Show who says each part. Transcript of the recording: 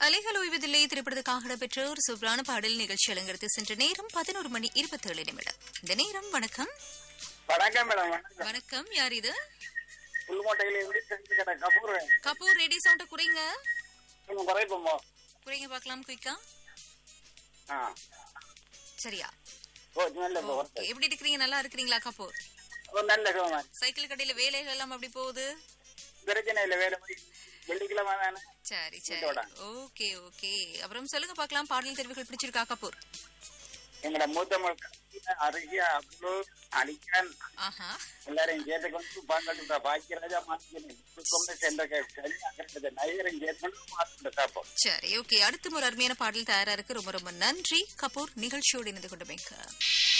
Speaker 1: அலைகள் ஓய்வதில்லை திரைப்படத்துக்காக இடம்பெற்ற ஒரு சூப்பரான பாடல் நிகழ்ச்சி அலங்கரித்து சென்ற நேரம் பதினோரு மணி இருபத்தேழு நிமிடம் இந்த நேரம் வணக்கம்
Speaker 2: வணக்கம் மேடம் வணக்கம்
Speaker 1: வணக்கம் யார் இது
Speaker 2: புல்மோட்டையில இருந்து தெரிஞ்சு கடை கபூர்
Speaker 1: கபூர் ரேடியோ சவுண்ட குறைங்க
Speaker 2: கொஞ்சம் குறைப்போமோ
Speaker 1: குறைங்க பார்க்கலாம் குயிக்கா
Speaker 2: ஆ
Speaker 1: சரியா
Speaker 2: ஓ நல்ல
Speaker 1: ஓகே எப்படி இருக்கிறீங்க நல்லா இருக்கிறீங்களா கபூர்
Speaker 2: ஓ நல்ல சோமா
Speaker 1: சைக்கிள் கடையில வேலைகள் எல்லாம் அப்படி போகுது
Speaker 2: பிரச்சனை இல்லை வேலை போய் வெள்ளிக்கிழமை தானே
Speaker 1: சரி சரி
Speaker 2: இதோட.
Speaker 1: ஓகே ஓகே அப்புறம் சொல்லுங்க பார்க்கலாம் பாடல் தெரிவுகள் பிடிச்சிருக்கா கபூர்
Speaker 2: எங்களோட மூத்த மக்கள் அருகியா அவ்வளோ அடிக்கான்
Speaker 1: ஆஹா
Speaker 2: எல்லாரையும் கேட்டுக்கொண்டு பங்கெடுத்த பாக்கியராஜா மாற்றிக்கொண்டு சென்ற கல்வி நைகரையும் கேட்டுக்கொண்டு மாற்றிட்டு சாப்போம்
Speaker 1: சரி ஓகே அடுத்த ஒரு அருமையான பாடல் தயாரா இருக்கு ரொம்ப ரொம்ப நன்றி கபூர் நிகழ்ச்சியோடு இணைந்து கொண்டு